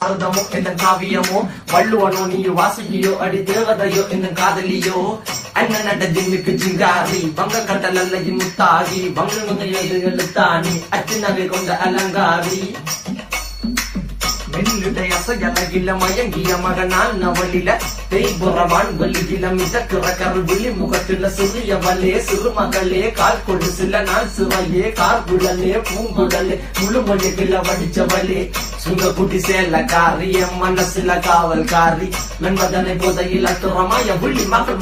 அர்த்தமோ என்ன காவியமோ வள்ளுவனோ நீ வாசுகியோ அடி தேவதையோ என்ன காதலியோ அண்ணன் நட்ட ஜிம்முக்கு ஜிங்காரி வங்க கட்டலல்ல முத்தாகி வங்க நுகையது எழுத்தாணி அச்சு நகை கொண்ட அலங்காரி மெல்லுடைய அசையலகில மயங்கிய மகனால் நவலில தேய்புறவான் வலியில மிதக்கிற கருவிழி முகத்தில சிறிய வலே சிறுமகளே கால் கொடு சில நாள் சிறையே கார்குழலே பூங்குழலே முழுமொழிகள வடிச்சவளே சுங்க குட்டி சேல காரி என் மனசுல காவல் காரி மென்பதனை போதையில் அத்துறமாய விழி மகள்